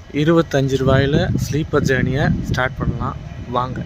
இருபத்தஞ்சு ரூபாயில் ஸ்லீப்பர் ஜேர்னியை ஸ்டார்ட் பண்ணலாம் வாங்க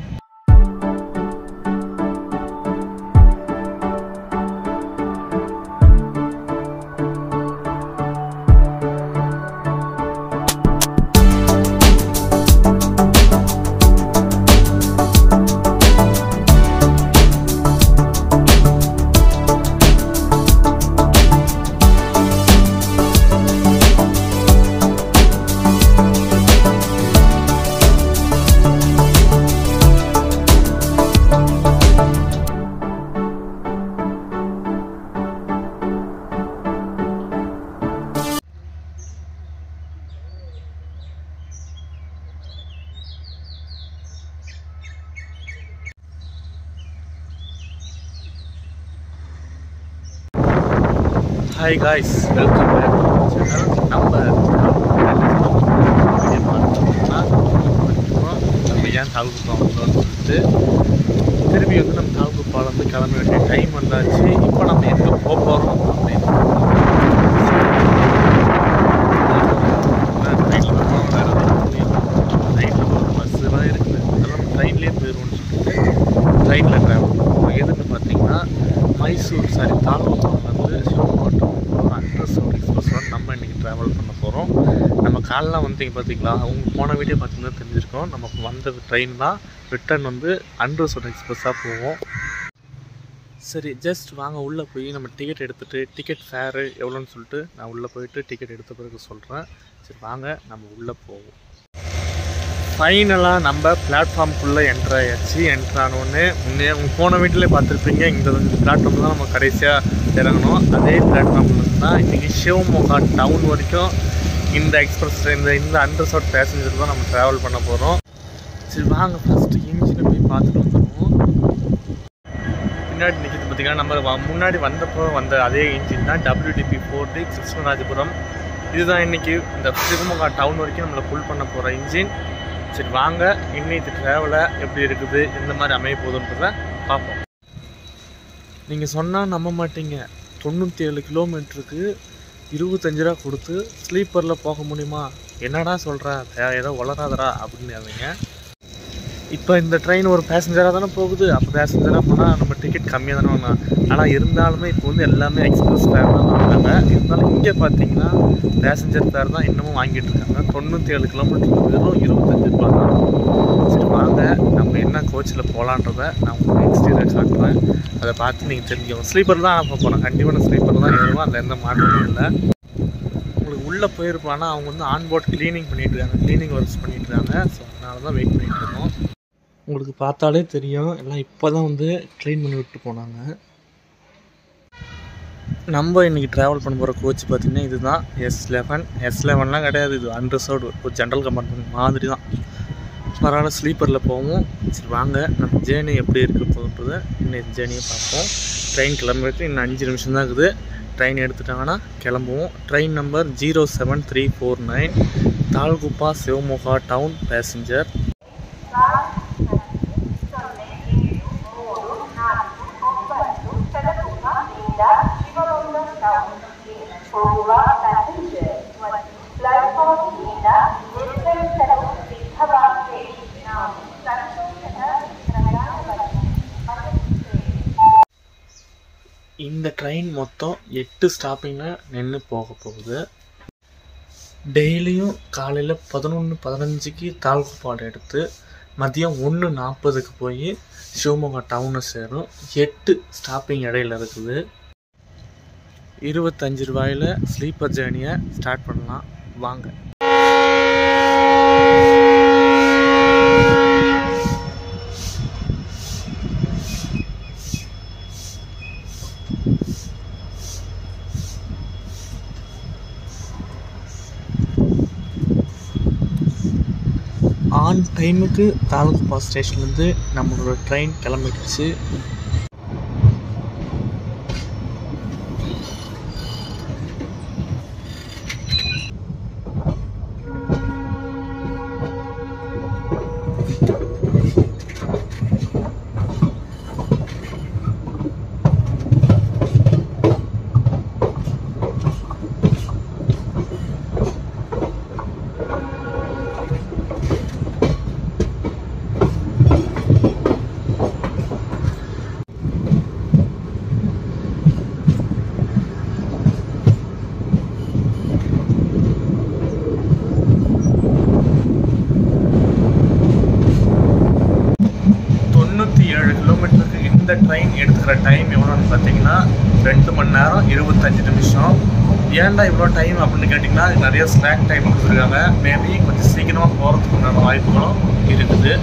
hi guys welcome back channel நம்ம நம்ம ஏன் தாழ்வு பாலம்னு சொல்லிட்டு திரும்பி வந்து நம்ம தாழ்வு பாலம் வந்து கிளம்ப வேண்டிய டைம் வந்தாச்சு இப்போ நம்ம எங்கே போக போகிறோம் அப்படின்னு ட்ரெயினில் போகிறோம் வேறு நைட்டில் போகிற பஸ்ஸுலாம் இருக்குது அதெல்லாம் ட்ரெயின்லேயே போயிடுவோம்னு சொல்லிட்டு ட்ரெயினில் ட்ராவல் பண்ணுவோம் எதுன்னு பார்த்தீங்கன்னா மைசூர் சாரி தாழ்வாலேருந்து சிவகோட்டம் ஒரு அண்டர்சவுண்ட் எக்ஸ்பிரஸோட நம்ம இன்றைக்கி ட்ராவல் பண்ண போகிறோம் நம்ம காலைல வந்தீங்க பார்த்தீங்களா அவங்க போன வீடியோ பார்த்தீங்கன்னா தெரிஞ்சிருக்கோம் நமக்கு வந்த ட்ரெயின் தான் ரிட்டர்ன் வந்து அண்டர்சவுண்ட் எக்ஸ்பிரஸாக போவோம் சரி ஜஸ்ட் வாங்க உள்ளே போய் நம்ம டிக்கெட் எடுத்துகிட்டு டிக்கெட் ஃபேரு எவ்வளோன்னு சொல்லிட்டு நான் உள்ளே போயிட்டு டிக்கெட் எடுத்த பிறகு சொல்கிறேன் சரி வாங்க நம்ம உள்ளே போவோம் ஃபைனலாக நம்ம பிளாட்ஃபார்ம்குள்ளே என்ட்ரு ஆயாச்சு என்ட்ரு ஆனோடனே முன்னே உங்கள் போன வீட்டிலே பார்த்துருப்பீங்க இந்த பிளாட்ஃபார்ம் தான் நம்ம கடைசியாக இறங்கணும் அதே பிளாட்ஃபார்மில் தான் இன்றைக்கி சிவமோகா டவுன் வரைக்கும் இந்த எக்ஸ்பிரஸ் இந்த இந்த அண்டர்சவுட் பேசஞ்சர் தான் நம்ம ட்ராவல் பண்ண போகிறோம் சரி வாங்க ஃபஸ்ட்டு இன்ஜினை போய் பார்த்துட்டு வந்துடுவோம் பின்னாடி நிற்கிது பார்த்தீங்கன்னா நம்ம வ- முன்னாடி வந்தப்போ வந்த அதே இன்ஜின் தான் டபிள்யூடிபி ஃபோர் டி கிருஷ்ணராஜபுரம் இதுதான் இன்னைக்கு இந்த சிவமோகா டவுன் வரைக்கும் நம்மளை புல் பண்ண போகிற இன்ஜின் சரி வாங்க இன்னைக்கு ட்ராவலை எப்படி இருக்குது எந்த மாதிரி அமைய போகுதுன்றத பார்ப்போம் நீங்கள் சொன்னால் நம்ப மாட்டீங்க தொண்ணூற்றி ஏழு கிலோமீட்டருக்கு இருபத்தஞ்சு ரூபா கொடுத்து ஸ்லீப்பரில் போக முடியுமா என்னடா சொல்கிற ஏதோ வளராதடா அப்படின்னு அவங்க இப்போ இந்த ட்ரெயின் ஒரு பேசஞ்சராக தானே போகுது அப்போ பேசஞ்சராக போனால் நம்ம டிக்கெட் கம்மியாக தானே வாங்கலாம் ஆனால் இருந்தாலுமே இப்போ வந்து எல்லாமே எக்ஸ்பிரஸ் ஃபேர் தான் வாங்குறாங்க இருந்தாலும் இங்கே பார்த்தீங்கன்னா பேசஞ்சர் ஃபேர் தான் இன்னமும் வாங்கிட்டு இருக்காங்க தொண்ணூற்றி ஏழு கிலோமீட்டருக்கு வெறும் இருபத்தஞ்சு ரூபா தான் சரி வாங்க நம்ம என்ன கோச்சில் போகலான்றத நான் உங்களுக்கு எக்ஸ்டீரியர் காட்டுறேன் அதை பார்த்து நீங்கள் தெரிஞ்சுக்கோங்க ஸ்லீப்பர் தான் அனுப்ப போகிறேன் கண்டிப்பான ஸ்லீப்பர் தான் ஏறுவோம் அதில் எந்த மாற்றமும் இல்லை உங்களுக்கு உள்ளே போயிருப்பானா அவங்க வந்து ஆன்போர்ட் க்ளீனிங் பண்ணிட்டு இருக்காங்க க்ளீனிங் ஒர்க்ஸ் பண்ணிட்டு இருக்காங்க ஸோ அதனால தான் வெயிட் பண்ணிட்டு இருக்கோம் உங்களுக்கு பார்த்தாலே தெரியும் எல்லாம் இப்போ தான் வந்து க்ளீன் பண்ணி விட்டு போனாங்க நம்ம இன்றைக்கி ட்ராவல் பண்ண போகிற கோச் பார்த்திங்கன்னா இதுதான் எஸ் லெவன் எஸ் லெவன்லாம் கிடையாது இது அன்ரிசர்வ்டு ஒரு ஜென்ரல் கம்பார்ட்மெண்ட் மாதிரி தான் பரவாயில்ல ஸ்லீப்பரில் போவோம் சரி வாங்க நம்ம ஜேர்னி எப்படி இருக்க போகுன்றதை இன்னைக்கு ஜேர்னியை பார்ப்போம் ட்ரெயின் கிளம்புறதுக்கு இன்னும் அஞ்சு நிமிஷம் தான் இருக்குது ட்ரெயின் எடுத்துட்டாங்கன்னா கிளம்புவோம் train number zero seven three four nine Talguppa Shivamogga town passenger ಹೋಗುವ ಪ್ಯಾಸೆಂಜರ್ ಪ್ಲಾಟ್ಫಾರ್ಮ್ನಿಂದ ನಿರ್ಧರಿಸಲು ಸಿದ್ಧವಾಗಿದೆ ನಾವು ಸಂತೋಷದ ಪ್ರಯಾಣವನ್ನು ಆರಂಭಿಸುತ್ತೇವೆ இந்த ட்ரெயின் மொத்தம் எட்டு ஸ்டாப்பிங்கில் நின்று போக போகுது டெய்லியும் காலையில் பதினொன்று பதினஞ்சுக்கு தாழ்குப்பாடு எடுத்து மதியம் ஒன்று நாற்பதுக்கு போய் சிவமொகா டவுனை சேரும் எட்டு ஸ்டாப்பிங் இடையில இருக்குது இருபத்தஞ்சு ரூபாயில் ஸ்லீப்பர் ஜேர்னியை ஸ்டார்ட் பண்ணலாம் வாங்க ஆன் டைமுக்கு தாலுகுப்பா ஸ்டேஷன்லேருந்து நம்மளோட ட்ரெயின் கிளம்பிடுச்சு ட்ரெயின் எடுத்துக்கிற டைம் எவ்வளோன்னு பார்த்தீங்கன்னா ரெண்டு மணி நேரம் இருபத்தஞ்சு நிமிஷம் ஏன்டா இவ்வளோ டைம் அப்படின்னு கேட்டிங்கன்னா அதுக்கு நிறைய ஸ்லாக் டைம் கொடுத்துருக்காங்க மேபி கொஞ்சம் சீக்கிரமாக போகிறதுக்கு உண்டான வாய்ப்புகளும் இருக்குது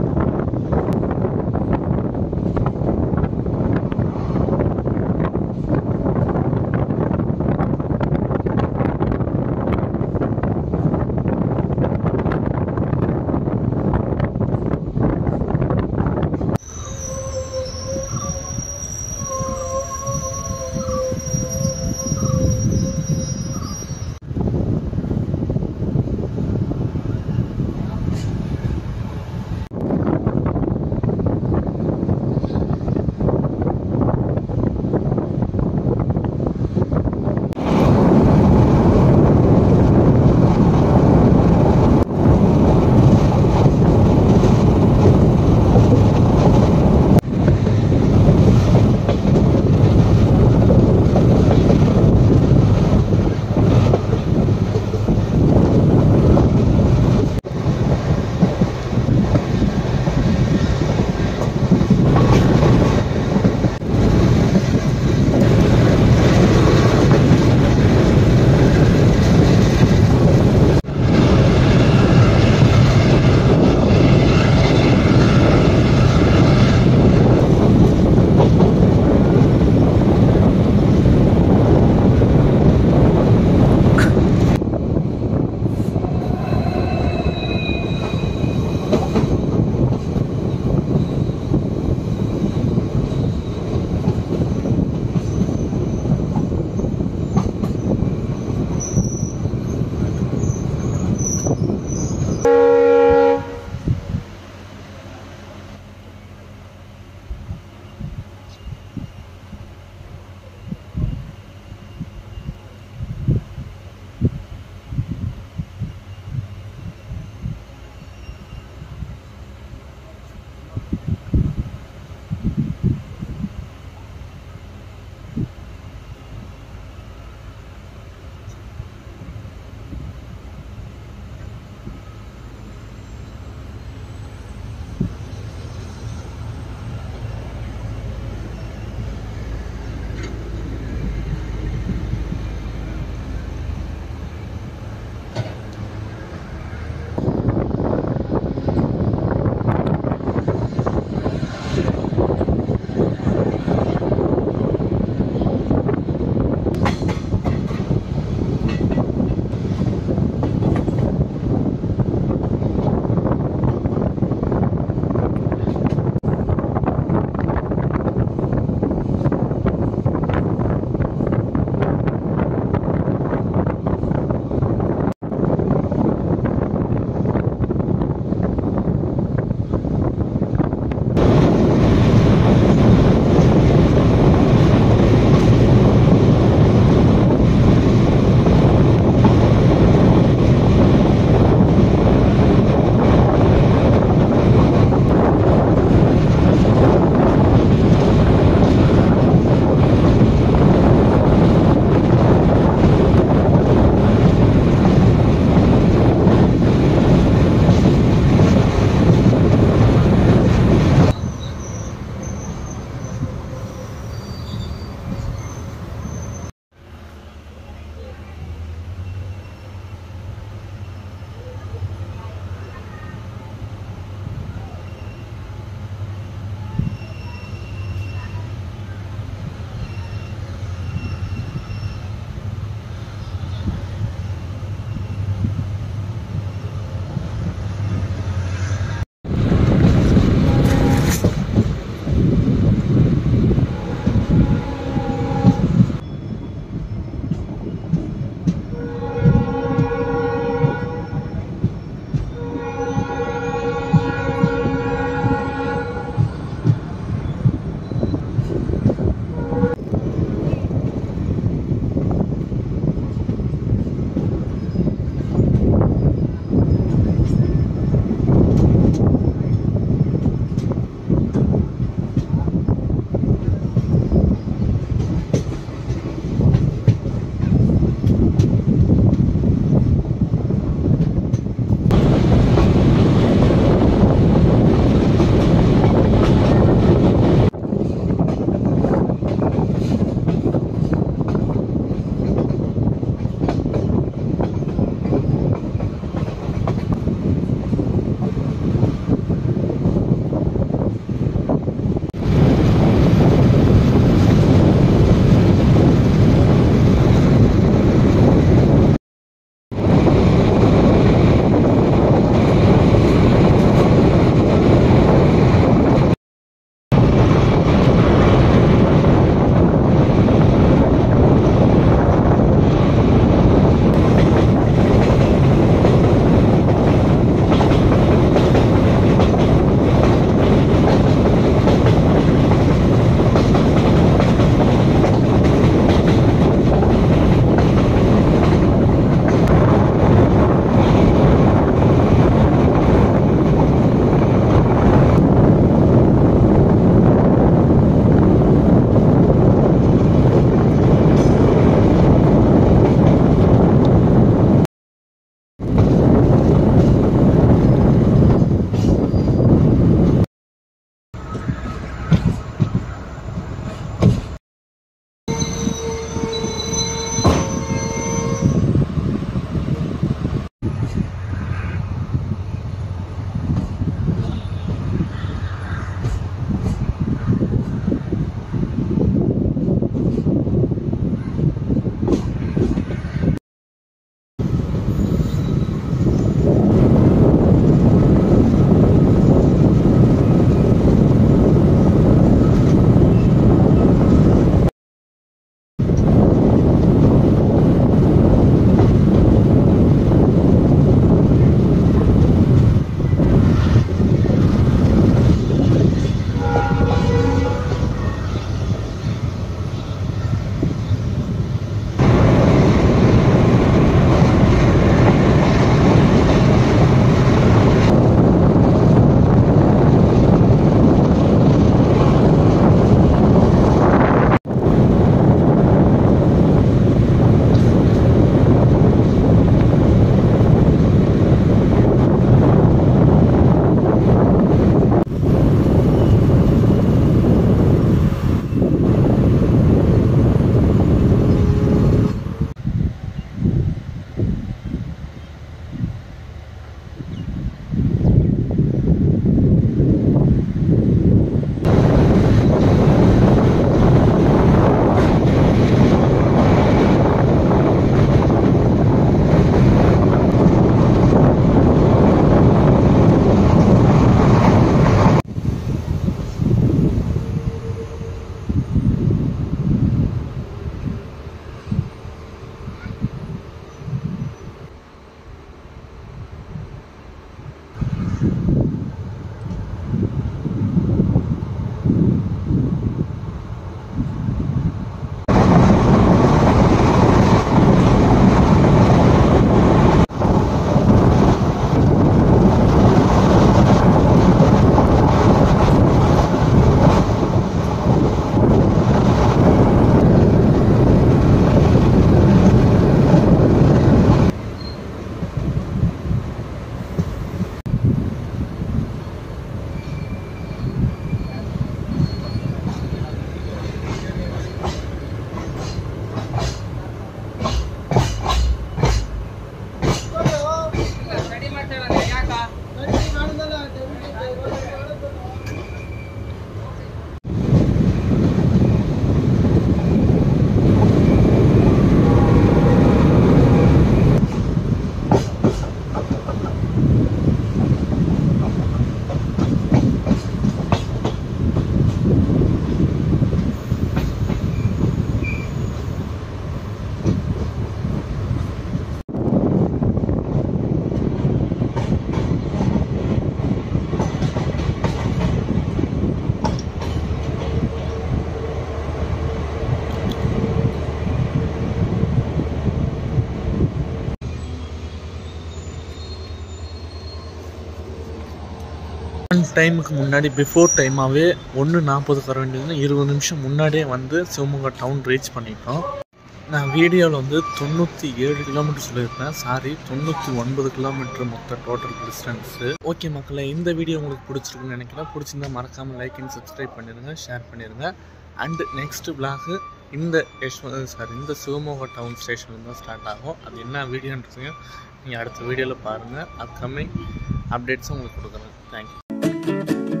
ஒன் டைமுக்கு முன்னாடி பிஃபோர் டைமாகவே ஒன்று நாற்பதுக்கு வர வேண்டியதுன்னு இருபது நிமிஷம் முன்னாடியே வந்து சிவமொகா டவுன் ரீச் பண்ணிட்டோம் நான் வீடியோவில் வந்து தொண்ணூற்றி ஏழு கிலோமீட்டர் சொல்லியிருப்பேன் சாரி தொண்ணூற்றி ஒன்பது கிலோமீட்டர் மொத்த டோட்டல் டிஸ்டன்ஸு ஓகே மக்களே இந்த வீடியோ உங்களுக்கு பிடிச்சிருக்குன்னு நினைக்கிறேன் பிடிச்சிருந்தா மறக்காமல் லைக் அண்ட் சப்ஸ்கிரைப் பண்ணிடுங்க ஷேர் பண்ணிடுங்க அண்டு நெக்ஸ்ட் விலாகு இந்த யஷ்வ சாரி இந்த சிவமோகா டவுன் ஸ்டேஷனில் தான் ஸ்டார்ட் ஆகும் அது என்ன வீடியோன்றதையும் நீங்கள் அடுத்த வீடியோவில் பாருங்கள் அப்கமிங் அப்டேட்ஸும் உங்களுக்கு கொடுக்குறேன் தேங்க்யூ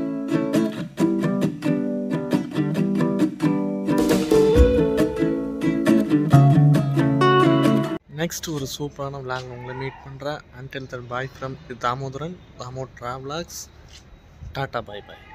நெக்ஸ்ட் ஒரு சூப்பரான விளாக் உங்களை மீட் பண்ணுறேன் until then bye from Damodaran Damo travelogues tata bye bye